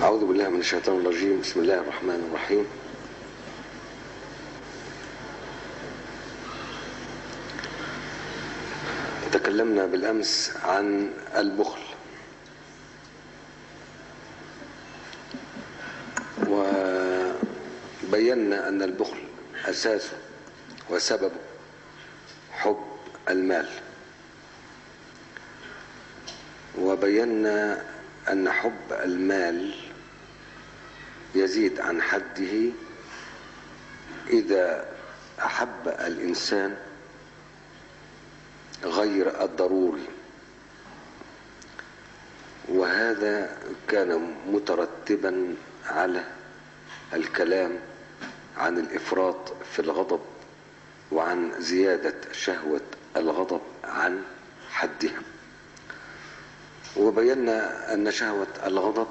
أعوذ بالله من الشيطان الرجيم بسم الله الرحمن الرحيم تكلمنا بالأمس عن البخل وبينا أن البخل أساسه وسببه حب المال وبينا أن حب المال يزيد عن حده إذا أحب الإنسان غير الضروري وهذا كان مترتبا على الكلام عن الإفراط في الغضب وعن زيادة شهوة الغضب عن حدها وبينا أن شهوة الغضب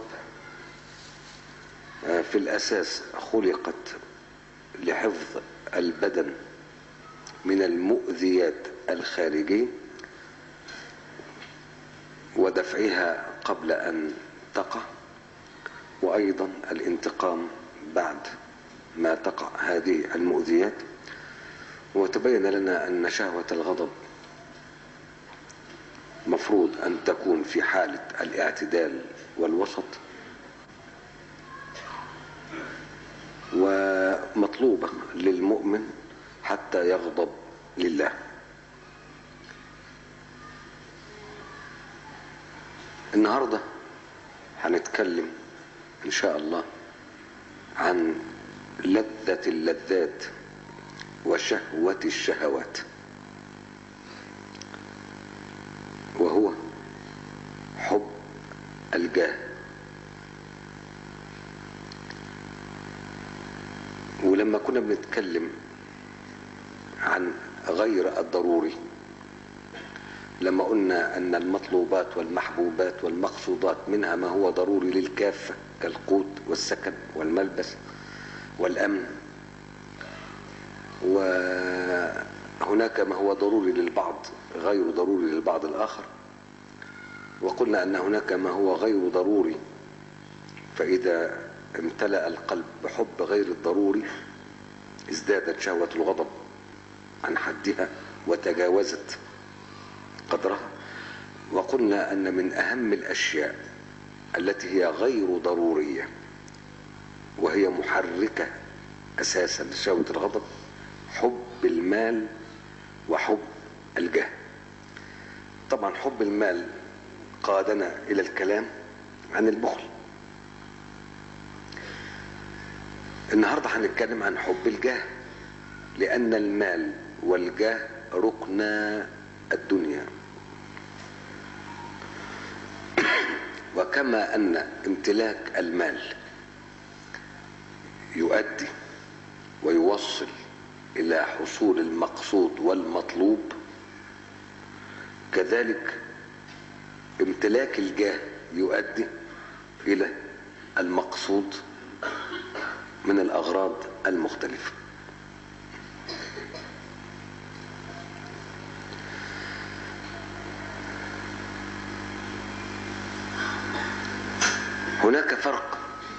في الأساس خلقت لحفظ البدن من المؤذيات الخارجية ودفعها قبل أن تقع وأيضا الانتقام بعد ما تقع هذه المؤذيات وتبين لنا أن شهوة الغضب مفروض أن تكون في حالة الاعتدال والوسط ومطلوبة للمؤمن حتى يغضب لله النهاردة هنتكلم إن شاء الله عن لذة اللذات وشهوة الشهوات وهو حب الجاه ولما كنا بنتكلم عن غير الضروري لما قلنا أن المطلوبات والمحبوبات والمقصودات منها ما هو ضروري للكافة كالقوت والسكن والملبس والأمن وهناك ما هو ضروري للبعض غير ضروري للبعض الآخر وقلنا أن هناك ما هو غير ضروري فإذا امتلأ القلب بحب غير الضروري ازدادت شهوة الغضب عن حدها وتجاوزت قدرها وقلنا أن من أهم الأشياء التي هي غير ضرورية وهي محركة أساسا لشهوة الغضب حب المال وحب الجاه طبعا حب المال قادنا إلى الكلام عن البخل النهاردة هنتكلم عن حب الجاه لأن المال والجاه ركنا الدنيا وكما أن امتلاك المال يؤدي ويوصل إلى حصول المقصود والمطلوب كذلك امتلاك الجاه يؤدي إلى المقصود من الأغراض المختلفة هناك فرق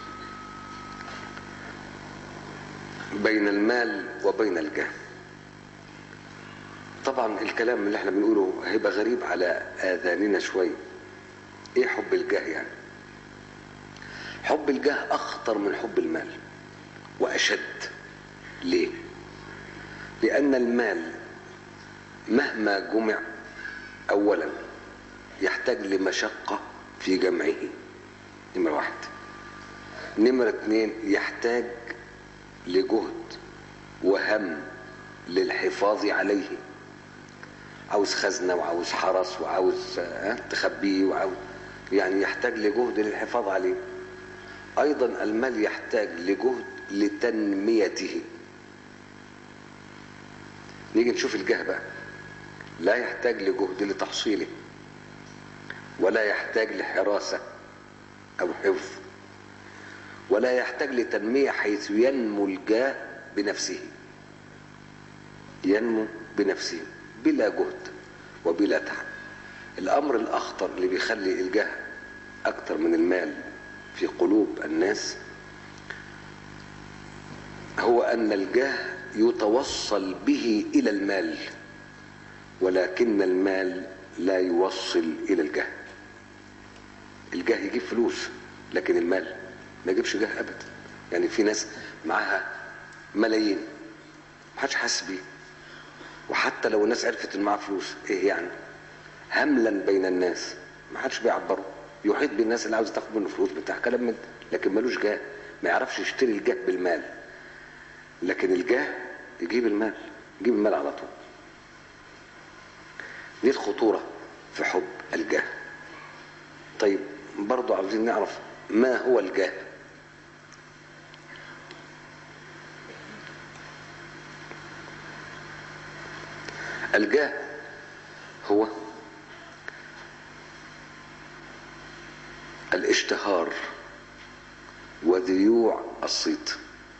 بين المال وبين الجاه طبعا الكلام اللي احنا بنقوله هيبقى غريب على اذاننا شويه ايه حب الجاه يعني حب الجاه اخطر من حب المال واشد ليه لان المال مهما جمع اولا يحتاج لمشقه في جمعه نمرة واحد نمرة اتنين يحتاج لجهد وهم للحفاظ عليه عاوز خزنة وعاوز حرس وعاوز تخبيه وعاوز يعني يحتاج لجهد للحفاظ عليه ايضا المال يحتاج لجهد لتنميته نيجي نشوف الجاه بقى لا يحتاج لجهد لتحصيله ولا يحتاج لحراسه أو حفظ ولا يحتاج لتنمية حيث ينمو الجاه بنفسه ينمو بنفسه بلا جهد وبلا تعب الأمر الأخطر اللي بيخلي الجاه أكتر من المال في قلوب الناس هو أن الجاه يتوصل به إلى المال ولكن المال لا يوصل إلى الجاه الجاه يجيب فلوس لكن المال ما يجيبش جاه أبدا يعني في ناس معاها ملايين محدش حاسس بيه وحتى لو الناس عرفت ان معاه فلوس ايه يعني هملا بين الناس ما حدش بيعبره يحيط بالناس اللي عاوز تاخد منه فلوس بتاع كلام من ده لكن ملوش جاه ما يعرفش يشتري الجاه بالمال لكن الجاه يجيب المال يجيب المال على طول دي الخطورة في حب الجاه طيب برضو عاوزين نعرف ما هو الجاه الجاه هو الاشتهار وذيوع الصيت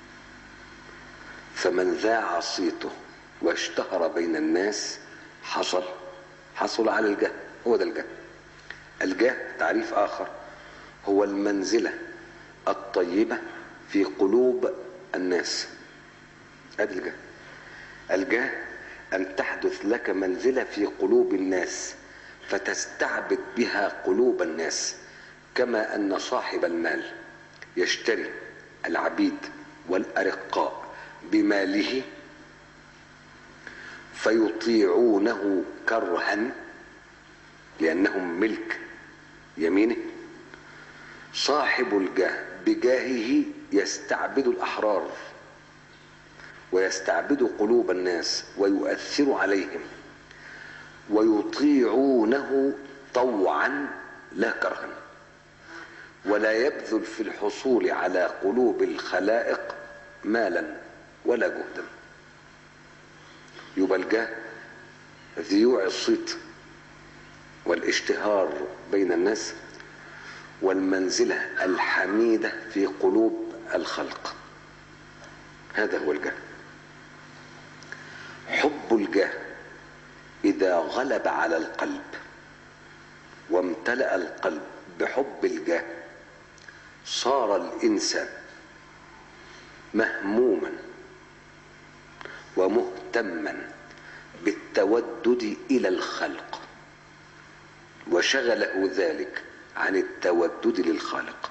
فمن ذاع صيته واشتهر بين الناس حصل حصل على الجاه هو ده الجاه الجاه تعريف آخر هو المنزلة الطيبة في قلوب الناس ادي الجاه الجاه أن تحدث لك منزلة في قلوب الناس فتستعبد بها قلوب الناس كما أن صاحب المال يشتري العبيد والأرقاء بماله فيطيعونه كرها لأنهم ملك يمينه صاحب الجاه بجاهه يستعبد الأحرار ويستعبد قلوب الناس ويؤثر عليهم ويطيعونه طوعا لا كرها ولا يبذل في الحصول على قلوب الخلائق مالا ولا جهدا يبقى الجاه ذيوع الصيت والاشتهار بين الناس والمنزلة الحميدة في قلوب الخلق هذا هو الجاه حب الجاه إذا غلب على القلب وامتلأ القلب بحب الجاه صار الإنسان مهموما ومهتما بالتودد إلى الخلق وشغله ذلك عن التودد للخالق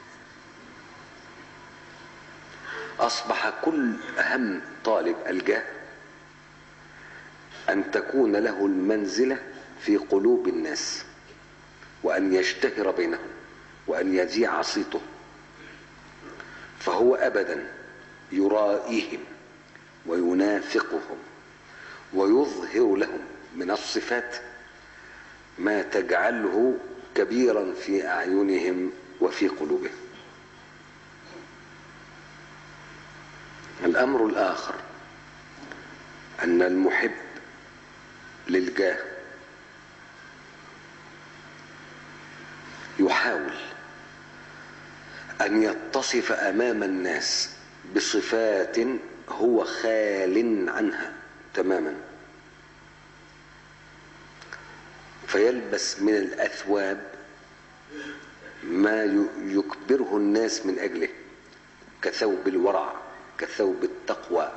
أصبح كل أهم طالب الجاه أن تكون له المنزلة في قلوب الناس وأن يشتهر بينهم وأن يذيع صيته فهو أبدا يرائيهم وينافقهم ويظهر لهم من الصفات ما تجعله كبيرا في أعينهم وفي قلوبهم الأمر الآخر أن المحب للجاه يحاول أن يتصف أمام الناس بصفات هو خال عنها تماما فيلبس من الأثواب ما يكبره الناس من أجله كثوب الورع كثوب التقوى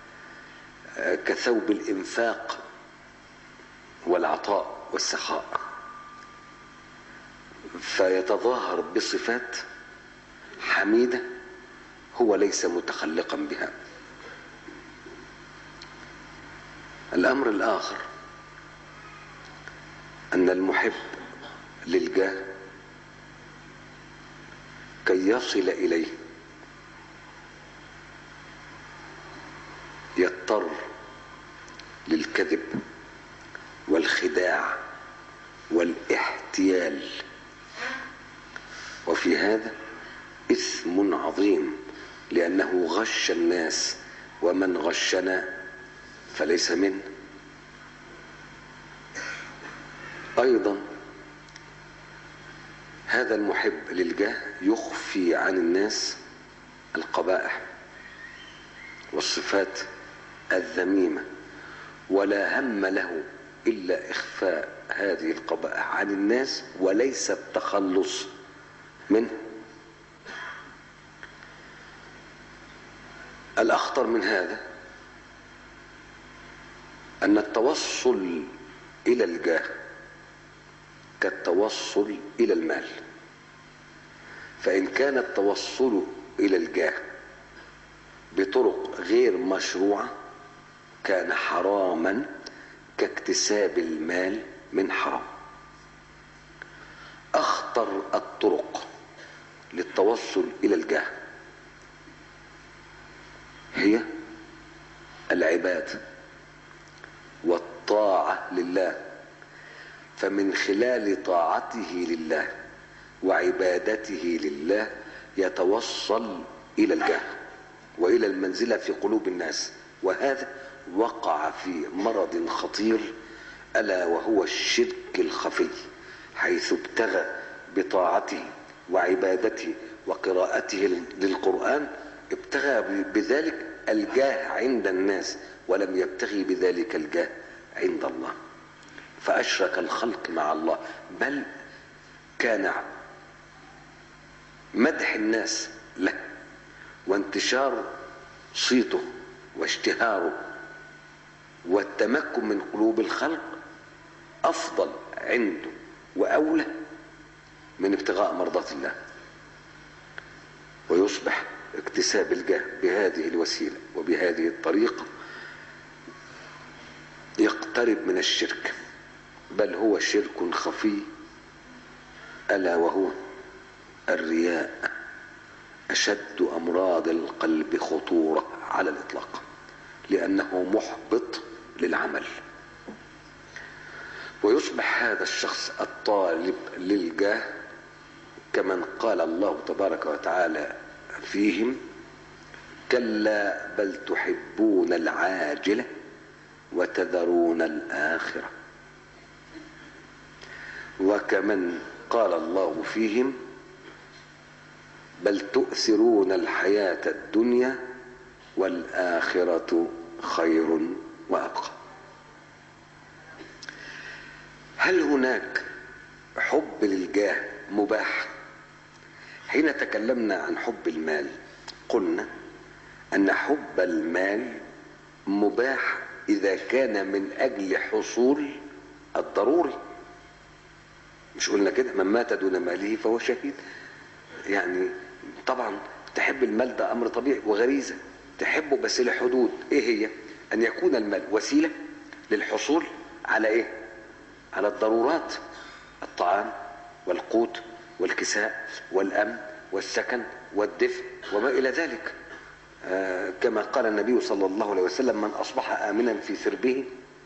كثوب الإنفاق والعطاء والسخاء فيتظاهر بصفات حميدة هو ليس متخلقا بها الأمر الآخر أن المحب للجاه كي يصل إليه يضطر للكذب والخداع والاحتيال وفي هذا إثم عظيم لأنه غش الناس ومن غشنا فليس منه أيضا هذا المحب للجاه يخفي عن الناس القبائح والصفات الذميمة ولا هم له إلا إخفاء هذه القبائح عن الناس وليس التخلص منه الأخطر من هذا أن التوصل إلى الجاه كالتوصل إلى المال فإن كان التوصل إلى الجاه بطرق غير مشروعة كان حراما كاكتساب المال من حرام أخطر الطرق للتوصل إلى الجاه هي العبادة والطاعة لله فمن خلال طاعته لله وعبادته لله يتوصل إلى الجاه وإلى المنزلة في قلوب الناس وهذا وقع في مرض خطير ألا وهو الشرك الخفي حيث ابتغى بطاعته وعبادته وقراءته للقرآن ابتغى بذلك الجاه عند الناس ولم يبتغي بذلك الجاه عند الله فأشرك الخلق مع الله بل كان مدح الناس له وانتشار صيته واشتهاره والتمكن من قلوب الخلق أفضل عنده وأولى من ابتغاء مرضات الله ويصبح اكتساب الجاه بهذه الوسيلة وبهذه الطريقة يقترب من الشرك بل هو شرك خفي ألا وهو الرياء أشد أمراض القلب خطورة على الإطلاق لأنه محبط للعمل ويصبح هذا الشخص الطالب للجاه كمن قال الله تبارك وتعالى فيهم كلا بل تحبون العاجلة وتذرون الآخرة وكمن قال الله فيهم بل تؤثرون الحياة الدنيا والآخرة خير وأبقى هل هناك حب للجاه مباح حين تكلمنا عن حب المال قلنا أن حب المال مباح إذا كان من أجل حصول الضروري مش قلنا كده من مات دون ماله فهو شهيد يعني طبعا تحب المال ده أمر طبيعي وغريزة تحبه بس لحدود إيه هي أن يكون المال وسيلة للحصول على إيه على الضرورات الطعام والقوت والكساء والأمن والسكن والدفء وما إلى ذلك آه كما قال النبي صلى الله عليه وسلم من أصبح آمنا في ثربه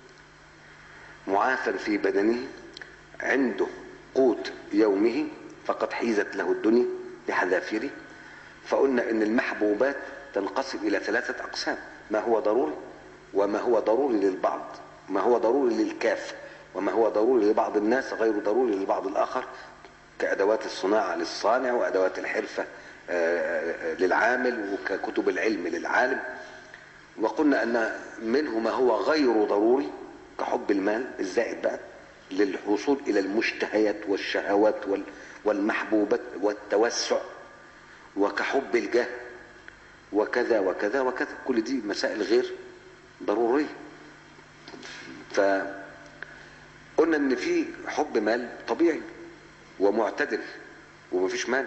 معافا في بدنه عنده قوت يومه فقد حيزت له الدنيا بحذافيره فقلنا ان المحبوبات تنقسم الى ثلاثة اقسام ما هو ضروري وما هو ضروري للبعض ما هو ضروري للكافة وما هو ضروري لبعض الناس غير ضروري للبعض الاخر كادوات الصناعة للصانع وادوات الحرفة للعامل وككتب العلم للعالم وقلنا ان منه ما هو غير ضروري كحب المال الزائد بقى للوصول الى المشتهيات والشهوات والمحبوبات والتوسع وكحب الجاه وكذا وكذا وكذا كل دي مسائل غير ضرورية فقلنا ان في حب مال طبيعي ومعتدل ومفيش مانع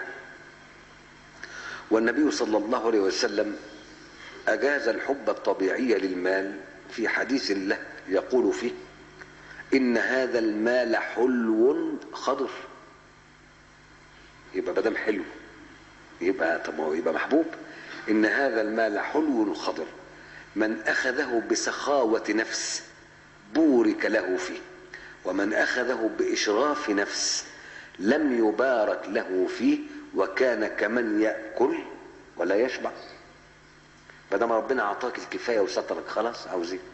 والنبي صلى الله عليه وسلم أجاز الحب الطبيعي للمال في حديث له يقول فيه إن هذا المال حلو خضر يبقى بدم حلو يبقى طب هو يبقى محبوب إن هذا المال حلو خضر من أخذه بسخاوة نفس بورك له فيه ومن أخذه بإشراف نفس لم يبارك له فيه وكان كمن يأكل ولا يشبع بدل ربنا أعطاك الكفاية وسترك خلاص عاوز ايه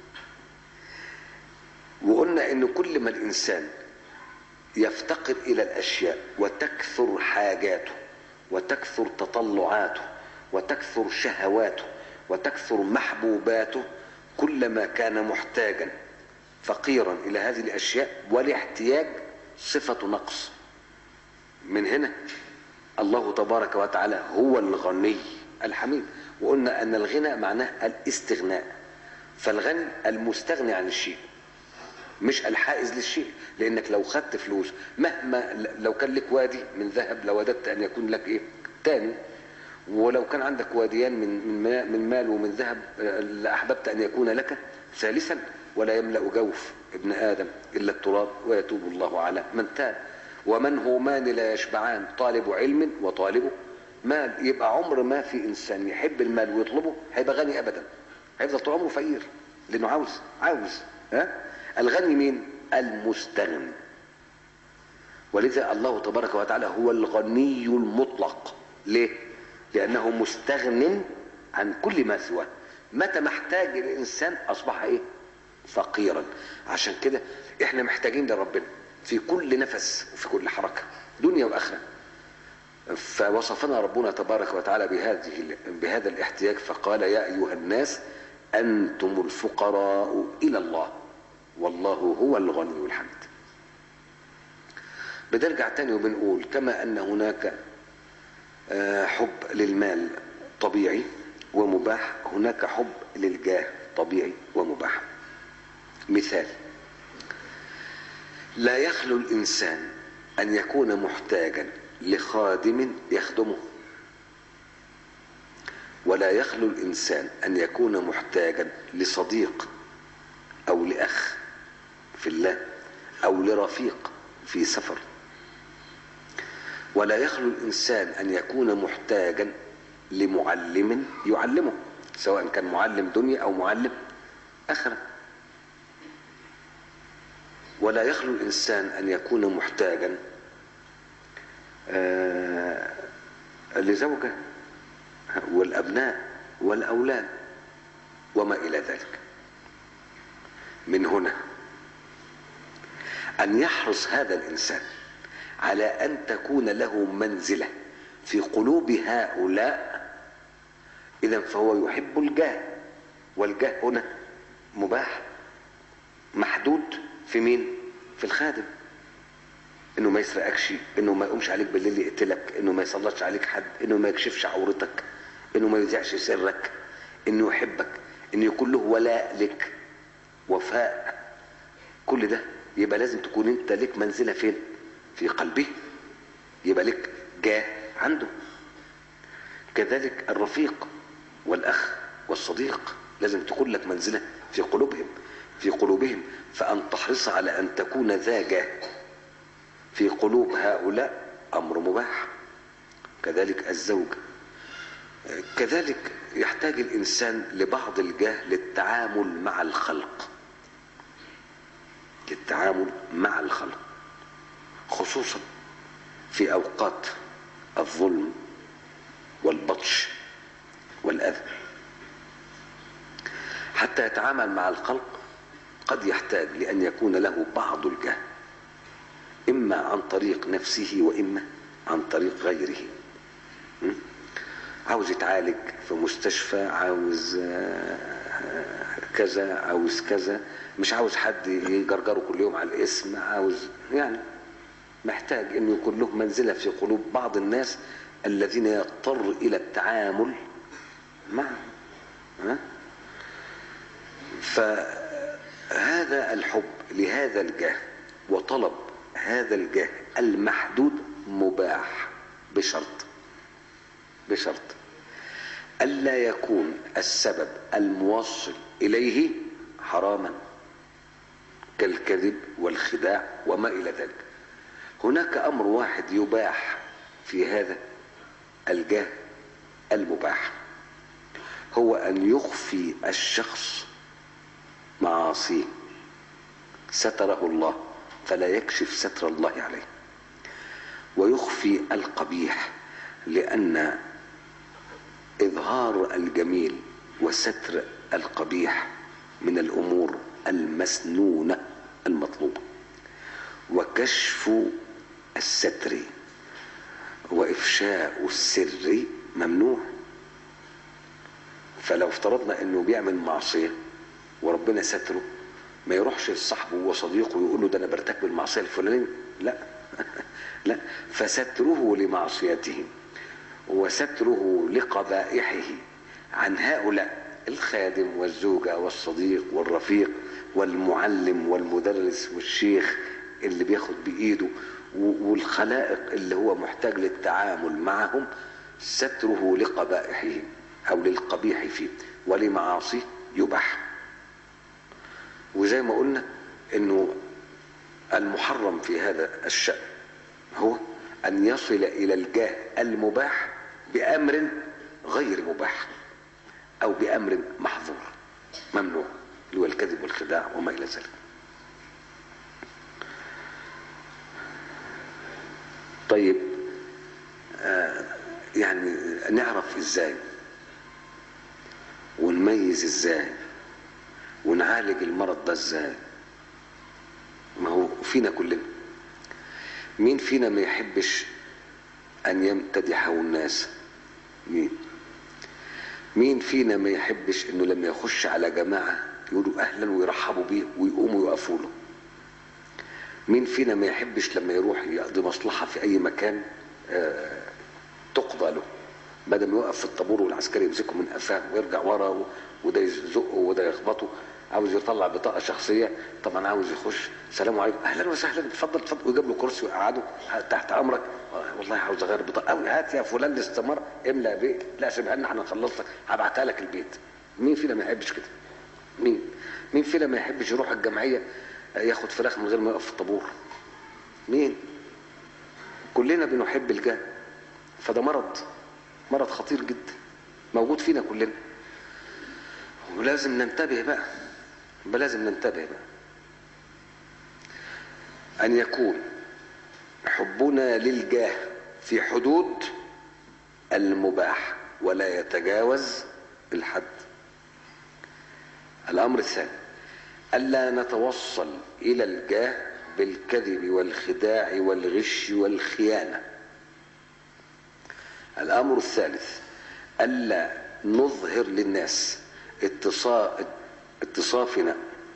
وقلنا ان كل ما الانسان يفتقر الى الاشياء وتكثر حاجاته وتكثر تطلعاته وتكثر شهواته وتكثر محبوباته كلما كان محتاجا فقيرا الى هذه الاشياء والاحتياج صفه نقص من هنا الله تبارك وتعالى هو الغني الحميد وقلنا ان الغنى معناه الاستغناء فالغني المستغني عن الشيء مش الحائز للشيء لانك لو خدت فلوس مهما لو كان لك وادي من ذهب لوددت ان يكون لك ايه تاني ولو كان عندك واديان من من ما- من مال ومن ذهب آه، لاحببت ان يكون لك ثالثا ولا يملا جوف ابن ادم الا التراب ويتوب الله على من تاب ومن همان لا يشبعان طالب علم وطالب مال يبقى عمر ما في انسان يحب المال ويطلبه هيبقى غني ابدا هيفضل طول عمره فقير لانه عاوز عاوز ها الغني مين المستغني ولذا الله تبارك وتعالى هو الغني المطلق ليه لانه مستغن عن كل ما سواه متى ما احتاج الانسان اصبح ايه فقيرا عشان كده احنا محتاجين لربنا في كل نفس وفي كل حركه دنيا واخره فوصفنا ربنا تبارك وتعالى بهذه بهذا الاحتياج فقال يا ايها الناس انتم الفقراء الى الله والله هو الغني الحميد بنرجع تاني وبنقول كما ان هناك آه، حب للمال طبيعي ومباح هناك حب للجاه طبيعي ومباح مثال لا يخلو الانسان ان يكون محتاجا لخادم يخدمه ولا يخلو الانسان ان يكون محتاجا لصديق او لاخ في الله او لرفيق في سفر ولا يخلو الانسان ان يكون محتاجا لمعلم يعلمه سواء كان معلم دنيا او معلم اخره ولا يخلو الانسان ان يكون محتاجا آه، لزوجه والابناء والاولاد وما الى ذلك من هنا ان يحرص هذا الانسان على ان تكون له منزله في قلوب هؤلاء اذا فهو يحب الجاه والجاه هنا مباح محدود في مين في الخادم انه ما يسرقكش انه ما يقومش عليك بالليل يقتلك انه ما يسلطش عليك حد انه ما يكشفش عورتك انه ما يذيعش سرك انه يحبك انه يكون له ولاء لك وفاء كل ده يبقى لازم تكون انت لك منزله فين في قلبه يبقى لك جاه عنده كذلك الرفيق والاخ والصديق لازم تكون لك منزله في قلوبهم في قلوبهم فان تحرص على ان تكون ذا جاه في قلوب هؤلاء امر مباح كذلك الزوج كذلك يحتاج الانسان لبعض الجاه للتعامل مع الخلق للتعامل مع الخلق خصوصا في اوقات الظلم والبطش والاذى حتى يتعامل مع الخلق قد يحتاج لان يكون له بعض الجاه اما عن طريق نفسه واما عن طريق غيره م? عاوز يتعالج في مستشفى عاوز آه، كذا عاوز كذا مش عاوز حد يجرجره كل يوم على الاسم عاوز يعني محتاج انه يكون له منزله في قلوب بعض الناس الذين يضطر الى التعامل معه ها؟ فهذا الحب لهذا الجاه وطلب هذا الجاه المحدود مباح بشرط بشرط ألا يكون السبب الموصل إليه حراما كالكذب والخداع وما إلى ذلك هناك أمر واحد يباح في هذا الجاه المباح هو أن يخفي الشخص معاصيه ستره الله فلا يكشف ستر الله عليه ويخفي القبيح لأن إظهار الجميل وستر القبيح من الأمور المسنونة المطلوبة وكشف الستر وإفشاء السر ممنوع فلو افترضنا انه بيعمل معصية وربنا ستره ما يروحش لصاحبه وصديقه ويقول له ده انا برتكب المعصية الفلانية لا لا فستره لمعصيته وستره لقبائحه عن هؤلاء الخادم والزوجة والصديق والرفيق والمعلم والمدرس والشيخ اللي بياخد بإيده والخلائق اللي هو محتاج للتعامل معهم ستره لقبائحهم أو للقبيح فيه ولمعاصيه يباح وزي ما قلنا انه المحرم في هذا الشأن هو ان يصل الى الجاه المباح بامر غير مباح او بامر محظور ممنوع اللي هو الكذب والخداع وما الى ذلك طيب آه يعني نعرف ازاي ونميز ازاي ونعالج المرض ده ازاي ما هو فينا كلنا مين فينا ما يحبش ان يمتدحه الناس مين مين فينا ما يحبش انه لما يخش على جماعة يقولوا اهلا ويرحبوا بيه ويقوموا يقفوا له مين فينا ما يحبش لما يروح يقضي مصلحة في اي مكان آه تقضى له بدل ما يوقف في الطابور والعسكري يمسكه من قفاه ويرجع ورا وده يزقه وده يخبطه عاوز يطلع بطاقه شخصيه طبعا عاوز يخش سلام عليكم اهلا وسهلا اتفضل اتفضل ويجيب له كرسي ويقعده تحت امرك والله عاوز اغير بطاقه أو هات يا فلان الاستمر املا بيه لا سيبها لنا احنا نخلص لك هبعتها لك البيت مين فينا ما يحبش كده مين مين فينا ما يحبش يروح الجمعيه ياخد فراخ من غير ما يقف في الطابور مين كلنا بنحب الجاه فده مرض مرض خطير جدا موجود فينا كلنا ولازم ننتبه بقى لازم ننتبه بقى أن يكون حبنا للجاه في حدود المباح ولا يتجاوز الحد الأمر الثاني ألا نتوصل إلى الجاه بالكذب والخداع والغش والخيانة الأمر الثالث ألا نظهر للناس اتصال اتصافنا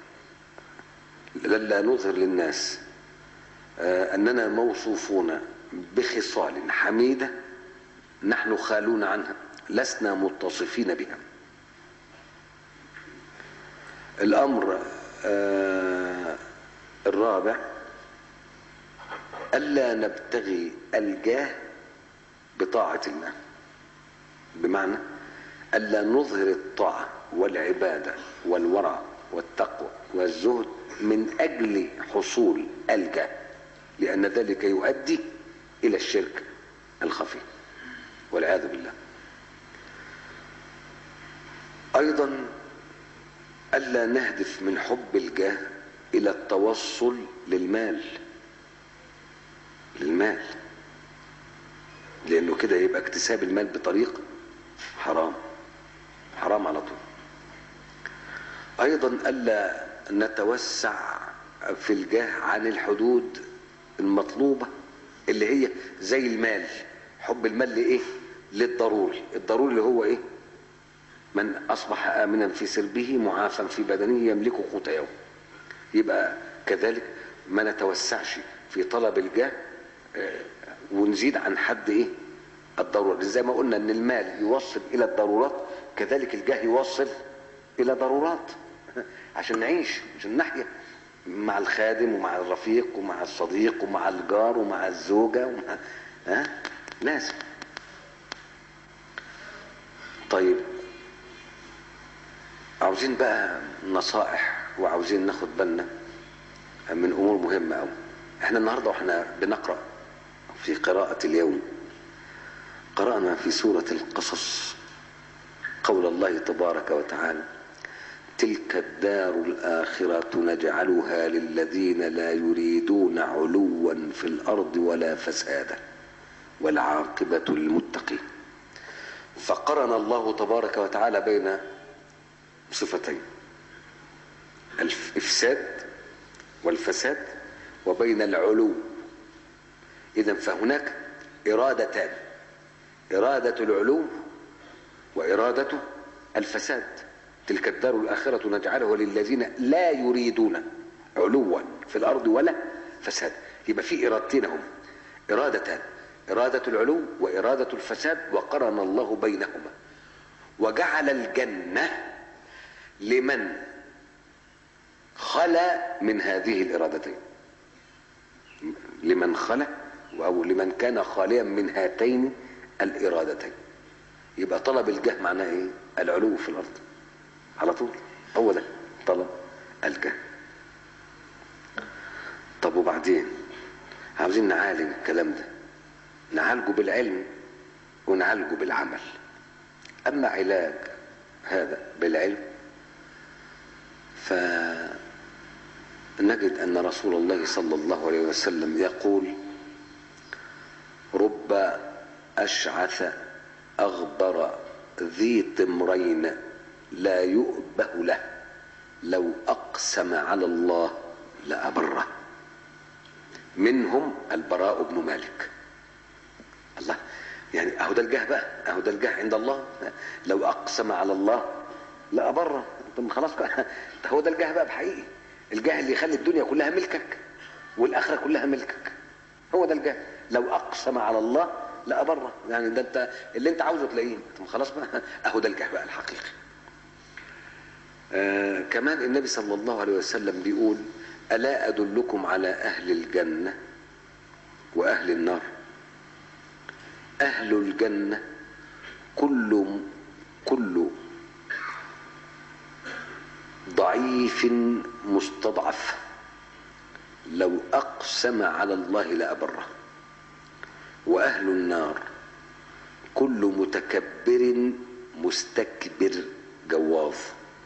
لا نظهر للناس أننا موصوفون بخصال حميدة نحن خالون عنها لسنا متصفين بها الأمر الرابع ألا نبتغي الجاه بطاعة الله بمعنى ألا نظهر الطاعة والعبادة والورع والتقوى والزهد من أجل حصول الجاه لأن ذلك يؤدي إلى الشرك الخفي والعياذ بالله أيضا ألا نهدف من حب الجاه إلى التوصل للمال للمال لأنه كده يبقى اكتساب المال بطريق حرام حرام على طول أيضا ألا نتوسع في الجاه عن الحدود المطلوبة اللي هي زي المال حب المال لإيه للضروري الضروري اللي هو إيه من أصبح آمنا في سربه معافا في بدنه يملك قوت يوم يبقى كذلك ما نتوسعش في طلب الجاه ونزيد عن حد ايه الضرورة زي ما قلنا ان المال يوصل الى الضرورات كذلك الجاه يوصل الى ضرورات عشان نعيش عشان نحيا مع الخادم ومع الرفيق ومع الصديق ومع الجار ومع الزوجة ومع ها لازم طيب عاوزين بقى نصائح وعاوزين ناخد بالنا من امور مهمة قوي احنا النهاردة واحنا بنقرأ في قراءة اليوم قرأنا في سورة القصص قول الله تبارك وتعالى تلك الدار الآخرة نجعلها للذين لا يريدون علوا في الأرض ولا فسادا والعاقبة للمتقين فقرن الله تبارك وتعالى بين صفتين الإفساد والفساد وبين العلو إذا فهناك إرادتان إرادة العلو وإرادة الفساد تلك الدار الآخرة نجعلها للذين لا يريدون علوا في الأرض ولا فساد يبقى في إرادتين هم إرادتان إرادة العلو وإرادة الفساد وقرن الله بينهما وجعل الجنة لمن خلا من هذه الإرادتين لمن خلا أو لمن كان خاليا من هاتين الإرادتين يبقى طلب الجاه معناه إيه؟ العلو في الأرض على طول هو ده طلب الجاه طب وبعدين عاوزين نعالج الكلام ده نعالجه بالعلم ونعالجه بالعمل أما علاج هذا بالعلم فنجد أن رسول الله صلى الله عليه وسلم يقول رب أشعث أغبر ذي طمرين لا يؤبه له لو أقسم على الله لأبره منهم البراء بن مالك الله يعني اهو ده الجاه بقى اهو ده الجاه عند الله لو اقسم على الله لا بره طب خلاص بقى هو ده الجاه بقى بحقيقي الجاه اللي يخلي الدنيا كلها ملكك والاخره كلها ملكك هو ده الجاه لو اقسم على الله لا بره يعني ده انت اللي انت عاوزه تلاقيه طب خلاص بقى اهو ده الجاه بقى الحقيقي آه كمان النبي صلى الله عليه وسلم بيقول الا ادلكم على اهل الجنه واهل النار أهل الجنة كل كل ضعيف مستضعف لو أقسم على الله لأبره وأهل النار كل متكبر مستكبر جواظ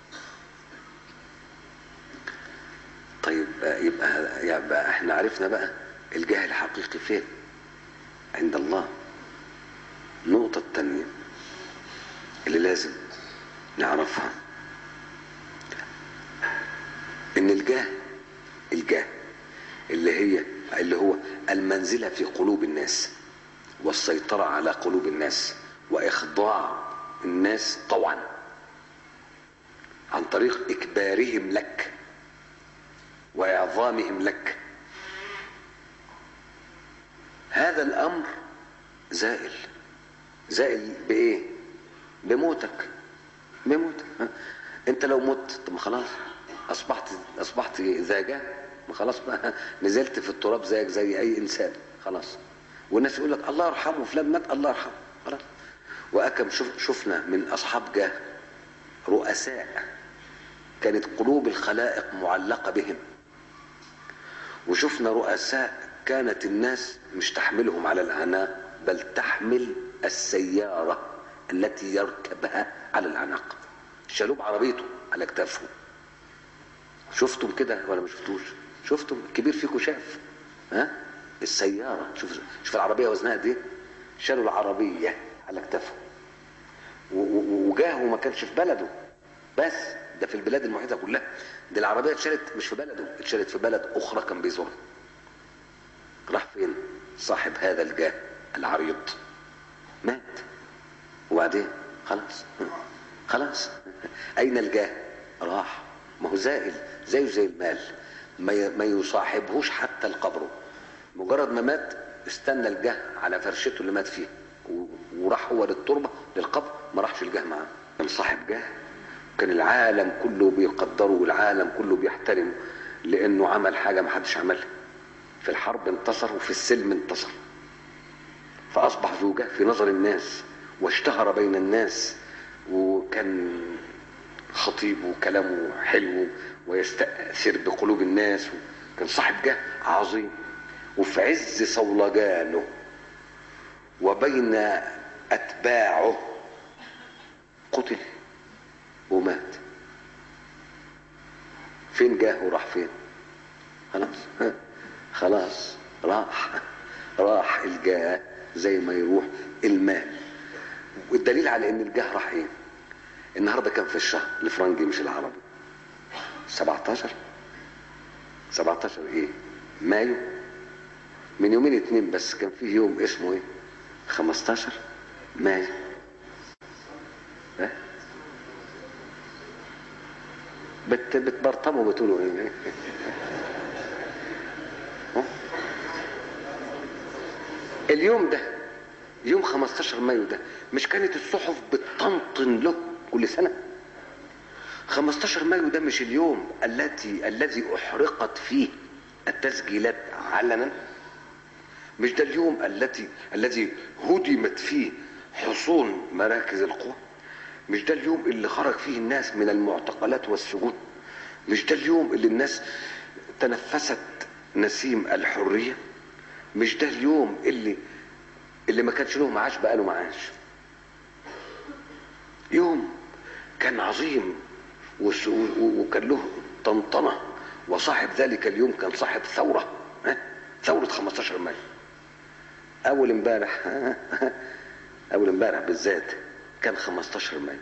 طيب يبقى يبقى احنا عرفنا بقى الجاه الحقيقي فين عند الله النقطة التانية اللي لازم نعرفها ان الجاه الجاه اللي هي اللي هو المنزلة في قلوب الناس والسيطرة على قلوب الناس وإخضاع الناس طوعا عن طريق إكبارهم لك وإعظامهم لك هذا الأمر زائل زائل بايه بموتك بموتك انت لو مت طب ما خلاص اصبحت اصبحت ذا جاه ما خلاص بقى نزلت في التراب زيك زي اي انسان خلاص والناس يقول لك الله يرحمه فلان مات الله يرحمه خلاص واكم شف شفنا من اصحاب جاه رؤساء كانت قلوب الخلائق معلقه بهم وشفنا رؤساء كانت الناس مش تحملهم على الاعناق بل تحمل السيارة التي يركبها على العناق شالوه بعربيته على كتافه شفتم كده ولا ما شفتوش شفتم كبير فيكم شاف ها السيارة شوف شوف العربية وزنها قد ايه شالوا العربية على كتافه وجاه وما كانش في بلده بس ده في البلاد المحيطة كلها دي العربية اتشالت مش في بلده اتشالت في بلد أخرى كان بيزورها راح فين صاحب هذا الجاه العريض مات وبعدين خلاص خلاص اين الجاه راح ما هو زائل زيه زي المال ما ما يصاحبهوش حتى القبر مجرد ما مات استنى الجاه على فرشته اللي مات فيها وراح هو للتربه للقبر ما راحش الجاه معاه كان صاحب جاه كان العالم كله بيقدره والعالم كله بيحترمه لانه عمل حاجه ما حدش عملها في الحرب انتصر وفي السلم انتصر فأصبح زوجة في نظر الناس واشتهر بين الناس وكان خطيب وكلامه حلو ويستأثر بقلوب الناس كان صاحب جاه عظيم وفي عز صولجانه وبين أتباعه قتل ومات فين جاه وراح فين خلاص خلاص راح راح الجاه زي ما يروح المال والدليل على ان الجاه راح ايه النهارده كان في الشهر الفرنجي مش العربي 17 17 ايه مايو من يومين اتنين بس كان فيه يوم اسمه ايه 15 مايو ها بت بتبرطموا بتقولوا ايه اليوم ده يوم 15 مايو ده مش كانت الصحف بتطنطن له كل سنه 15 مايو ده مش اليوم التي الذي احرقت فيه التسجيلات علنا مش ده اليوم التي الذي هدمت فيه حصون مراكز القوى مش ده اليوم اللي خرج فيه الناس من المعتقلات والسجون مش ده اليوم اللي الناس تنفست نسيم الحريه مش ده اليوم اللي اللي ما كانش له معاش بقى له معاش يوم كان عظيم وس- و- و- وكان له طنطنه وصاحب ذلك اليوم كان صاحب ثوره ها؟ ثوره 15 مايو اول امبارح اول امبارح بالذات كان 15 مايو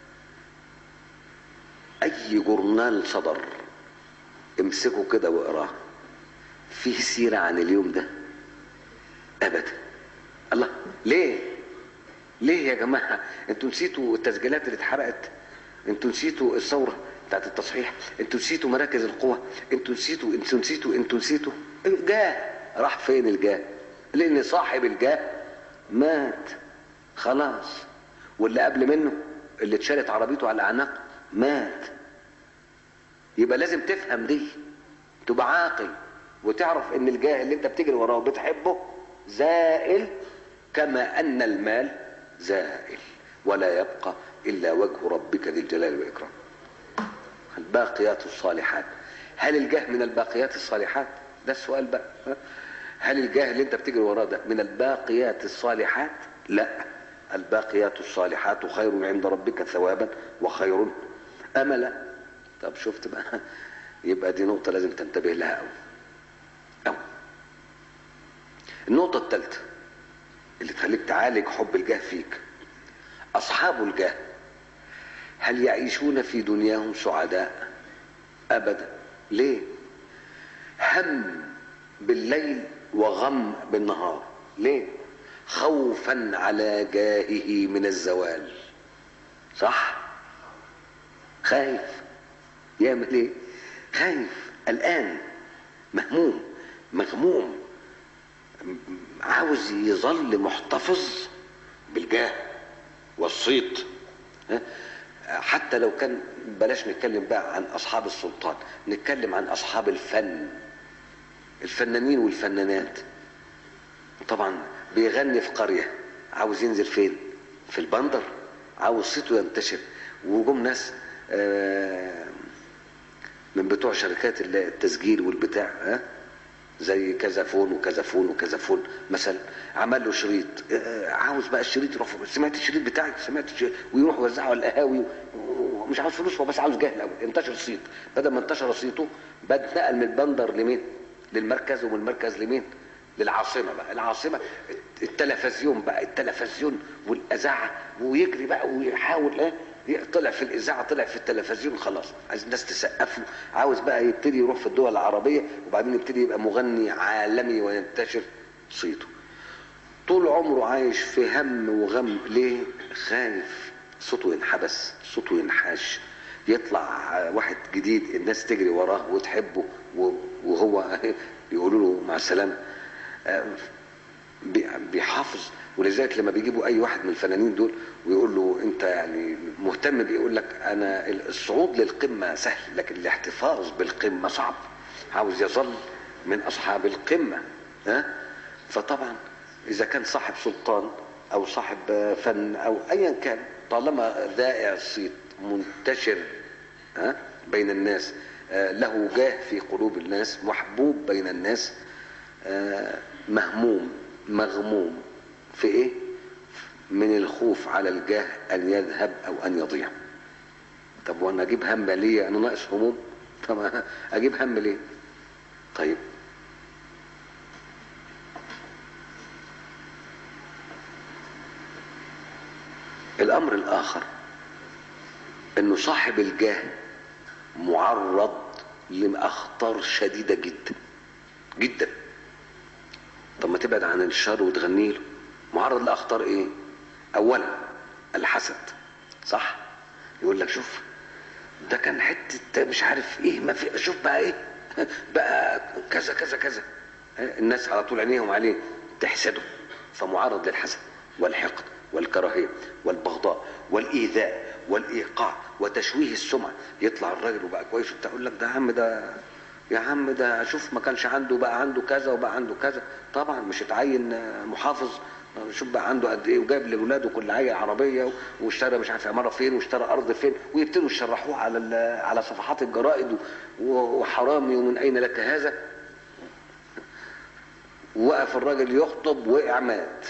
اي جورنال صدر امسكه كده واقراه فيه سيره عن اليوم ده ابدا الله ليه ليه يا جماعه انتوا نسيتوا التسجيلات اللي اتحرقت انتوا نسيتوا الثوره بتاعت التصحيح انتوا نسيتوا مراكز القوى انتوا نسيتوا انتوا نسيتوا انتوا نسيتوا جاه راح فين الجاه لان صاحب الجاه مات خلاص واللي قبل منه اللي اتشالت عربيته على الاعناق مات يبقى لازم تفهم دي تبقى عاقل وتعرف ان الجاه اللي انت بتجري وراه وبتحبه زائل كما ان المال زائل ولا يبقى الا وجه ربك ذي الجلال والاكرام الباقيات الصالحات هل الجاه من الباقيات الصالحات ده السؤال بقى ها؟ هل الجاه اللي انت بتجري وراه ده من الباقيات الصالحات لا الباقيات الصالحات خير عند ربك ثوابا وخير املا طب شفت بقى يبقى دي نقطة لازم تنتبه لها أوي أوي النقطة الثالثة اللي تخليك تعالج حب الجاه فيك أصحاب الجاه هل يعيشون في دنياهم سعداء أبدا ليه هم بالليل وغم بالنهار ليه خوفا على جاهه من الزوال صح خايف يعمل ايه خايف قلقان مهموم مغموم عاوز يظل محتفظ بالجاه والصيت ها؟ حتى لو كان بلاش نتكلم بقى عن اصحاب السلطان نتكلم عن اصحاب الفن الفنانين والفنانات طبعا بيغني في قريه عاوز ينزل فين في البندر عاوز صيته ينتشر وجم ناس آه، من بتوع شركات التسجيل والبتاع ها زي كذا فون وكذا فون وكذا فون مثلا عمل له شريط آه، عاوز بقى الشريط يروح سمعت الشريط بتاعك سمعت الشريط ويروح يوزعه على القهاوي ومش عاوز فلوس هو بس عاوز جاه الاول انتشر صيت بدل ما انتشر صيته بد نقل من البندر لمين؟ للمركز ومن المركز لمين؟ للعاصمه بقى العاصمه التلفزيون بقى التلفزيون والاذاعه ويجري بقى ويحاول ايه طلع في الاذاعه طلع في التلفزيون خلاص عايز الناس تسقف له عاوز بقى يبتدي يروح في الدول العربيه وبعدين يبتدي يبقى مغني عالمي وينتشر صيته طول عمره عايش في هم وغم ليه خايف صوته ينحبس صوته ينحاش يطلع واحد جديد الناس تجري وراه وتحبه وهو يقولوا له مع السلامه بيحافظ ولذلك لما بيجيبوا اي واحد من الفنانين دول ويقول له انت يعني مهتم بيقول لك انا الصعود للقمه سهل لكن الاحتفاظ بالقمه صعب عاوز يظل من اصحاب القمه ها فطبعا اذا كان صاحب سلطان او صاحب فن او ايا كان طالما ذائع الصيت منتشر ها بين الناس له جاه في قلوب الناس محبوب بين الناس مهموم مغموم في ايه من الخوف على الجاه ان يذهب او ان يضيع طب وانا اجيب هم ليه انا ناقص هموم طب اجيب هم ليه طيب الامر الاخر انه صاحب الجاه معرض لاخطار شديده جدا جدا طب ما تبعد عن الشر وتغني له معرض لاخطار ايه اولا الحسد صح يقول لك شوف ده كان حته مش عارف ايه ما في شوف بقى ايه بقى كذا كذا كذا الناس على طول عينيهم عليه تحسده فمعرض للحسد والحقد والكراهيه والبغضاء والايذاء والايقاع وتشويه السمعه يطلع الراجل وبقى كويس وبتاع يقول لك ده يا عم ده يا عم ده شوف ما كانش عنده بقى عنده كذا وبقى عنده كذا طبعا مش اتعين محافظ شوف بقى عنده قد ايه وجايب لاولاده كل عيل عربيه واشترى مش عارف عماره فين واشترى ارض فين ويبتدوا يشرحوه على على صفحات الجرائد وحرامي ومن اين لك هذا وقف الراجل يخطب وقع مات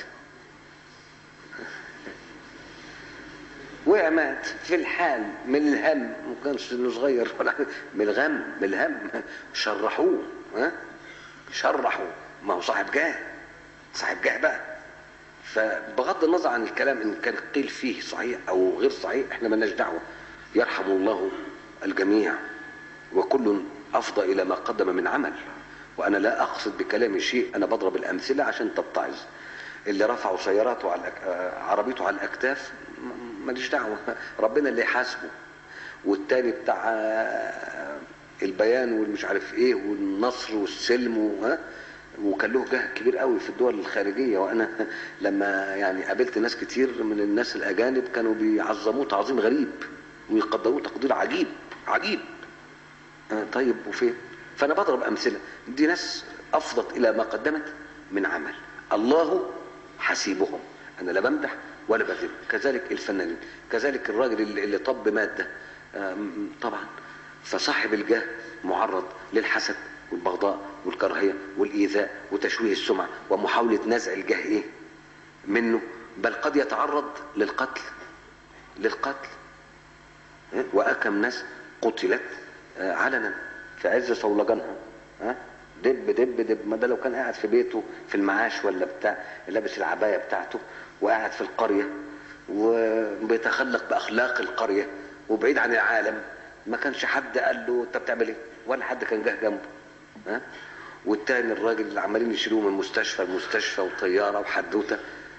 وقع مات في الحال من الهم ما كانش انه صغير ولا من الغم من الهم شرحوه ها شرحوا ما هو صاحب جاه صاحب جاه بقى فبغض النظر عن الكلام ان كان قيل فيه صحيح او غير صحيح احنا مالناش دعوه يرحم الله الجميع وكل افضى الى ما قدم من عمل وانا لا اقصد بكلامي شيء انا بضرب الامثله عشان تتعظ اللي رفعوا سياراته على عربيته على الاكتاف ماليش دعوه ربنا اللي يحاسبه والتاني بتاع البيان والمش عارف ايه والنصر والسلم وها وكان له جاه كبير قوي في الدول الخارجيه وانا لما يعني قابلت ناس كتير من الناس الاجانب كانوا بيعظموه تعظيم غريب ويقدروه تقدير عجيب عجيب طيب وفين فانا بضرب امثله دي ناس افضت الى ما قدمت من عمل الله حسيبهم انا لا بمدح ولا بذم كذلك الفنانين كذلك الراجل اللي, اللي طب ماده طبعا فصاحب الجاه معرض للحسد والبغضاء والكراهيه والايذاء وتشويه السمعه ومحاوله نزع الجاه ايه منه بل قد يتعرض للقتل للقتل واكم ناس قتلت علنا في عز صولجانها ها دب دب دب ما ده لو كان قاعد في بيته في المعاش ولا بتاع لابس العبايه بتاعته وقاعد في القريه وبيتخلق باخلاق القريه وبعيد عن العالم ما كانش حد قال له انت بتعمل ايه ولا حد كان جه جنبه ها والتاني الراجل اللي عمالين يشيلوه من مستشفى لمستشفى وطياره وحدوته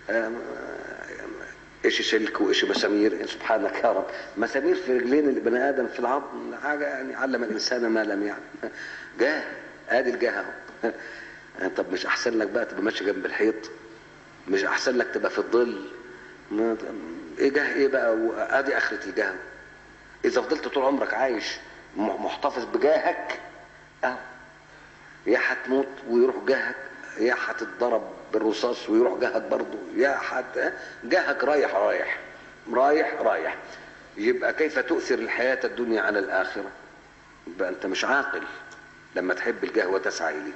ايش سلك وايش مسامير سبحانك يا رب مسامير في رجلين البني ادم في العظم حاجه يعني علم الانسان ما لم يعلم جاه ادي الجاه اهو طب مش احسن لك بقى تبقى ماشي جنب الحيط مش احسن لك تبقى في الظل ايه جاه ايه بقى ادي اخره الجاه اذا فضلت طول عمرك عايش محتفظ بجاهك اهو يا هتموت ويروح جاهك يا هتتضرب بالرصاص ويروح جاهك برضه يا حد جاهك رايح رايح رايح رايح يبقى كيف تؤثر الحياة الدنيا على الآخرة يبقى أنت مش عاقل لما تحب الجاه وتسعى إليه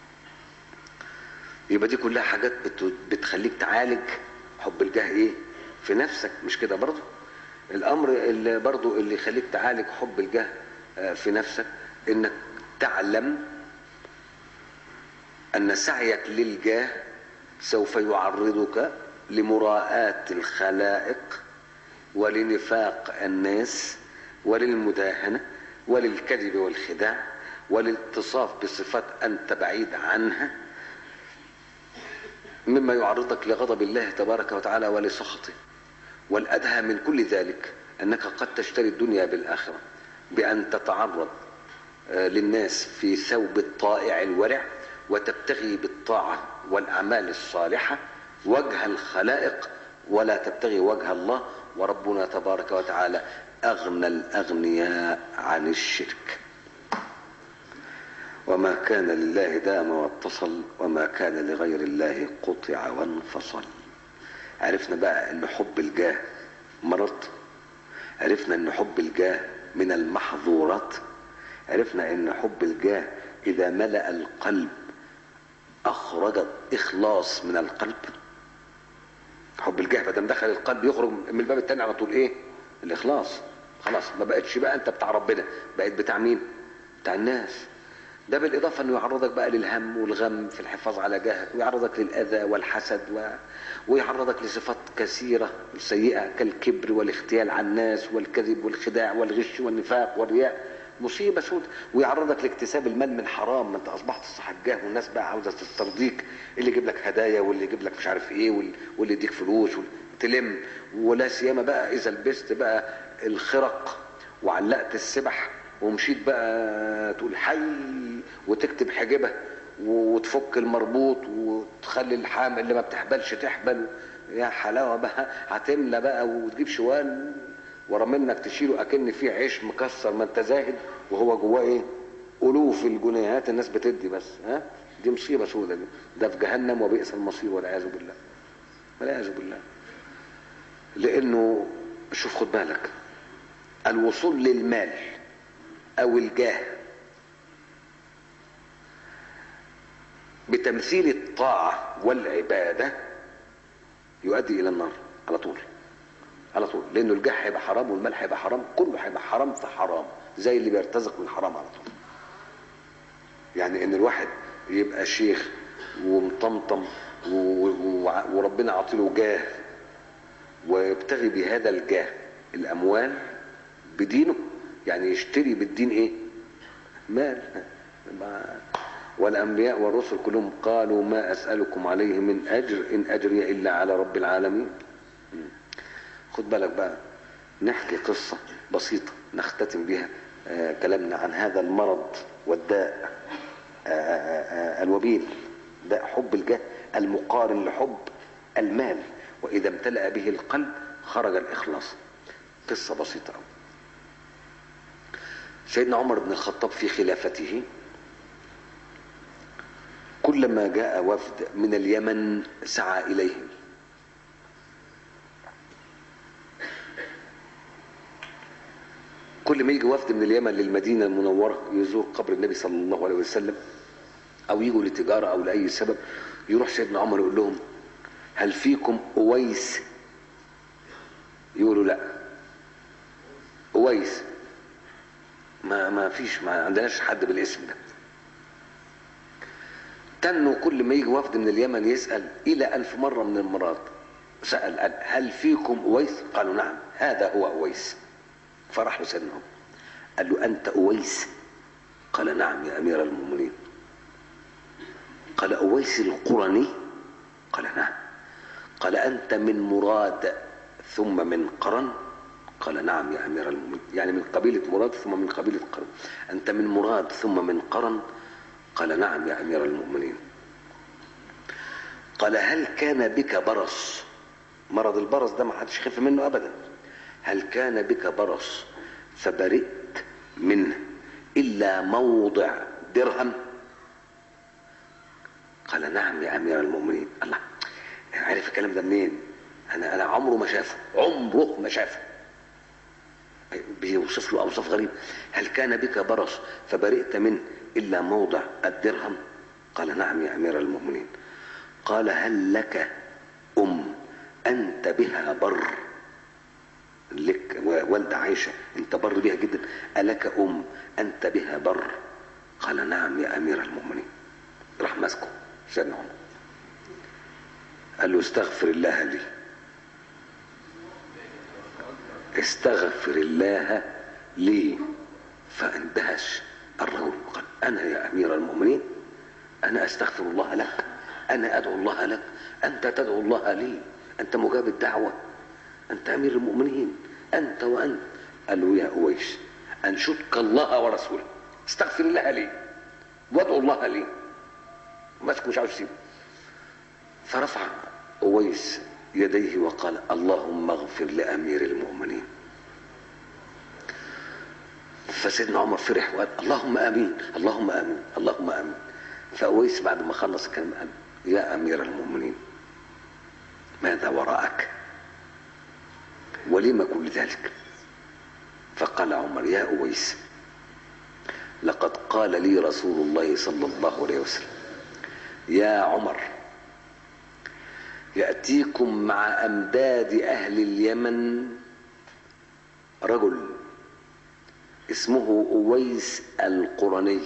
يبقى دي كلها حاجات بتخليك تعالج حب الجاه ايه في نفسك مش كده برضه الامر اللي برضه اللي يخليك تعالج حب الجاه في نفسك انك تعلم ان سعيك للجاه سوف يعرضك لمراءاة الخلائق ولنفاق الناس وللمداهنة وللكذب والخداع وللاتصاف بصفات أنت بعيد عنها مما يعرضك لغضب الله تبارك وتعالى ولسخطه والأدهى من كل ذلك أنك قد تشتري الدنيا بالآخرة بأن تتعرض للناس في ثوب الطائع الورع وتبتغي بالطاعة والأعمال الصالحة وجه الخلائق ولا تبتغي وجه الله وربنا تبارك وتعالى أغنى الأغنياء عن الشرك وما كان لله دام واتصل وما كان لغير الله قطع وانفصل عرفنا بقى ان حب الجاه مرض عرفنا ان حب الجاه من المحظورات عرفنا ان حب الجاه اذا ملأ القلب اخرجت اخلاص من القلب حب الجاه ما دام دخل القلب يخرج من الباب التاني على طول ايه الاخلاص خلاص ما بقتش بقى انت بتاع ربنا بقيت بتاع مين بتاع الناس ده بالإضافة أنه يعرضك بقى للهم والغم في الحفاظ على جاهك ويعرضك للأذى والحسد و... ويعرضك لصفات كثيرة سيئة كالكبر والاختيال على الناس والكذب والخداع والغش والنفاق والرياء مصيبة سود ويعرضك لاكتساب المال من حرام ما انت اصبحت صاحب جاه والناس بقى عاوزة تسترضيك اللي يجيب لك هدايا واللي يجيب لك مش عارف ايه واللي يديك فلوس تلم ولا سيما بقى اذا لبست بقى الخرق وعلقت السبح ومشيت بقى تقول حي وتكتب حجبه وتفك المربوط وتخلي الحامل اللي ما بتحبلش تحبل يا حلاوه بقى هتملى بقى وتجيب شوال ورا منك تشيله اكن فيه عيش مكسر ما انت زاهد وهو جواه ايه الوف الجنيهات الناس بتدي بس ها دي مصيبه سودة دي ده في جهنم وبئس المصير والعياذ بالله والعياذ بالله لانه شوف خد بالك الوصول للمال او الجاه بتمثيل الطاعة والعبادة يؤدي إلى النار على طول على طول لأنه الجاه هيبقى حرام والمال هيبقى حرام كله هيبقى حرام في حرام زي اللي بيرتزق من حرام على طول يعني إن الواحد يبقى شيخ ومطمطم وربنا عاطيله جاه ويبتغي بهذا الجاه الأموال بدينه يعني يشتري بالدين إيه مال والأنبياء والرسل كلهم قالوا ما أسألكم عليه من أجر إن أجري إلا على رب العالمين خد بالك بقى نحكي قصة بسيطة نختتم بها آه كلامنا عن هذا المرض والداء آه آه الوبيل داء حب الجاه المقارن لحب المال وإذا امتلأ به القلب خرج الإخلاص قصة بسيطة أوي سيدنا عمر بن الخطاب في خلافته كلما جاء وفد من اليمن سعى إليهم كل ما يجي وفد من اليمن للمدينة المنورة يزور قبر النبي صلى الله عليه وسلم أو يجوا لتجارة أو لأي سبب يروح سيدنا عمر يقول لهم هل فيكم أويس يقولوا لا أويس ما ما فيش ما عندناش حد بالاسم ده تنوا كل ما يجي وفد من اليمن يسأل إلى ألف مرة من المرات سأل قال هل فيكم أويس قالوا نعم هذا هو أويس فرح له سيدنا قال له أنت أويس قال نعم يا أمير المؤمنين قال أويس القرني قال نعم قال أنت من مراد ثم من قرن قال نعم يا أمير المؤمنين يعني من قبيلة مراد ثم من قبيلة قرن أنت من مراد ثم من قرن قال نعم يا أمير المؤمنين قال هل كان بك برص مرض البرص ده ما حدش خف منه أبدا هل كان بك برص فبرئت منه إلا موضع درهم قال نعم يا أمير المؤمنين الله عارف الكلام ده منين أنا أنا عمره ما شافه عمره ما شافه بيوصف له أوصاف غريبة هل كان بك برص فبرئت منه إلا موضع الدرهم قال نعم يا أمير المؤمنين قال هل لك أم أنت بها بر لك والدة عائشة أنت بر بها جدا ألك أم أنت بها بر قال نعم يا أمير المؤمنين راح ماسكه سيدنا عمر قال له استغفر الله لي استغفر الله لي فاندهش الرجل قال انا يا امير المؤمنين انا استغفر الله لك انا ادعو الله لك انت تدعو الله لي انت مجاب الدعوه انت امير المؤمنين انت وانت قال له يا اويس انشدك الله ورسوله استغفر الله لي وادعو الله لي ماسك مش عاوز يسيبه فرفع اويس يديه وقال اللهم اغفر لامير المؤمنين فسيدنا عمر فرح وقال اللهم امين اللهم امين اللهم امين فاويس بعد ما خلص الكلام قال يا امير المؤمنين ماذا وراءك ولم كل ذلك فقال عمر يا اويس لقد قال لي رسول الله صلى الله عليه وسلم يا عمر يأتيكم مع أمداد أهل اليمن رجل اسمه أويس القرني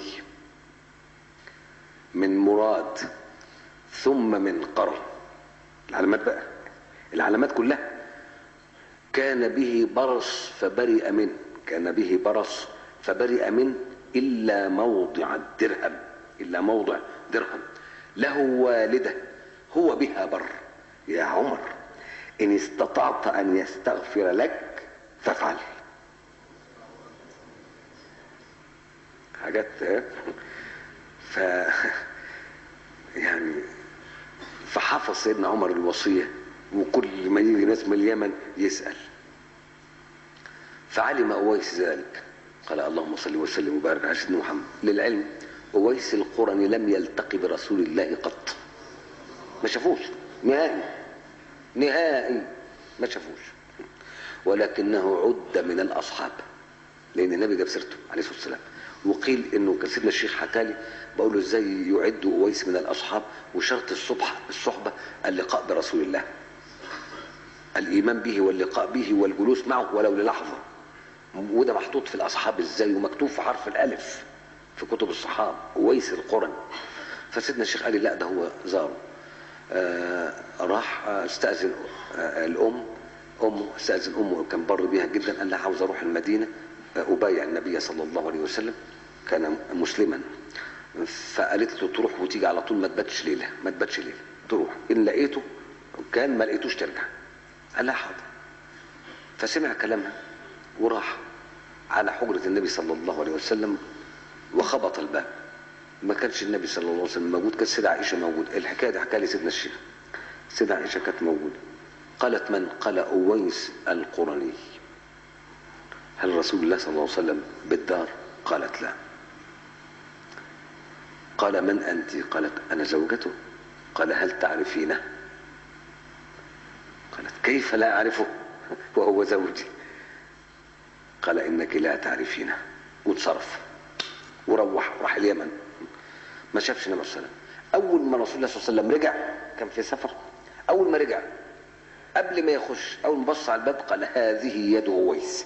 من مراد ثم من قرن العلامات بقى العلامات كلها كان به برص فبرئ منه كان به برص فبرئ منه إلا موضع الدرهم إلا موضع درهم له والدة هو بها بر يا عمر إن استطعت أن يستغفر لك فافعل حاجات ف يعني فحفظ سيدنا عمر الوصية وكل ما يجي ناس من اليمن يسأل فعلم أويس ذلك قال اللهم صل وسلم وبارك على سيدنا محمد للعلم أويس القرني لم يلتقي برسول الله قط ما شافوش نهائي نهائي ما شافوش ولكنه عد من الأصحاب لأن النبي جاب سيرته عليه الصلاة والسلام وقيل انه كان سيدنا الشيخ حكى لي بقول له ازاي يعد اويس من الاصحاب وشرط الصبح الصحبه اللقاء برسول الله الايمان به واللقاء به والجلوس معه ولو للحظه وده محطوط في الاصحاب ازاي ومكتوب في حرف الالف في كتب الصحابه اويس القرن فسيدنا الشيخ قال لي لا ده هو زاره آه راح استاذن آه الام امه استاذن امه كان بر بيها جدا قال لها عاوز اروح المدينه أبايع النبي صلى الله عليه وسلم كان مسلما فقالت له تروح وتيجي على طول ما تباتش ليله ما تباتش ليله تروح ان لقيته كان ما لقيتوش ترجع قال لها حاضر فسمع كلامها وراح على حجرة النبي صلى الله عليه وسلم وخبط الباب ما كانش النبي صلى الله عليه وسلم موجود كانت سيدة عائشة موجود الحكاية دي حكاها لي سيدنا الشيخ سيدة عائشة كانت موجودة قالت من قال أويس القرني هل رسول الله صلى الله عليه وسلم بالدار قالت لا قال من أنت قالت أنا زوجته قال هل تعرفينه قالت كيف لا أعرفه وهو زوجي قال إنك لا تعرفينه وانصرف وروح راح اليمن ما شافش النبي صلى الله عليه وسلم أول ما رسول الله صلى الله عليه وسلم رجع كان في سفر أول ما رجع قبل ما يخش أول ما بص على الباب قال هذه يد أويس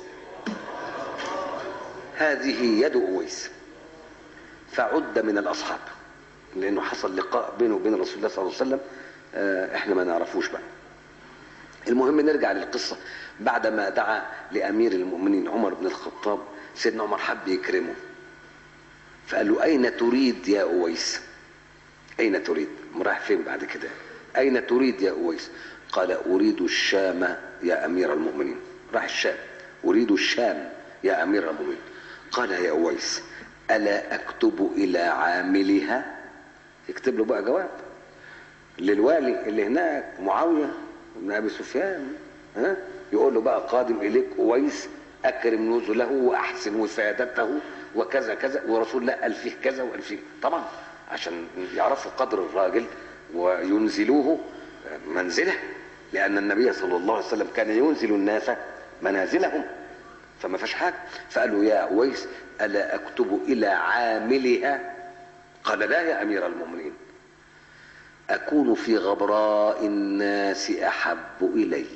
هذه يد أويس فعد من الأصحاب لأنه حصل لقاء بينه وبين رسول الله صلى الله عليه وسلم احنا ما نعرفوش بقى المهم نرجع للقصة بعدما دعا لأمير المؤمنين عمر بن الخطاب سيدنا عمر حب يكرمه فقال له أين تريد يا أويس أين تريد رايح فين بعد كده أين تريد يا أويس قال أريد الشام يا أمير المؤمنين راح الشام أريد الشام يا أمير المؤمنين قال يا أويس ألا أكتب إلى عاملها يكتب له بقى جواب للوالي اللي هناك معاوية بن أبي سفيان ها يقول له بقى قادم إليك أويس أكرم نزله وأحسن وفادته وكذا كذا ورسول الله قال فيه كذا وقال فيه طبعا عشان يعرفوا قدر الراجل وينزلوه منزله لأن النبي صلى الله عليه وسلم كان ينزل الناس منازلهم فما فيش حاجة فقال له يا أويس ألا أكتب إلى عاملها قال لا يا أمير المؤمنين أكون في غبراء الناس أحب إلي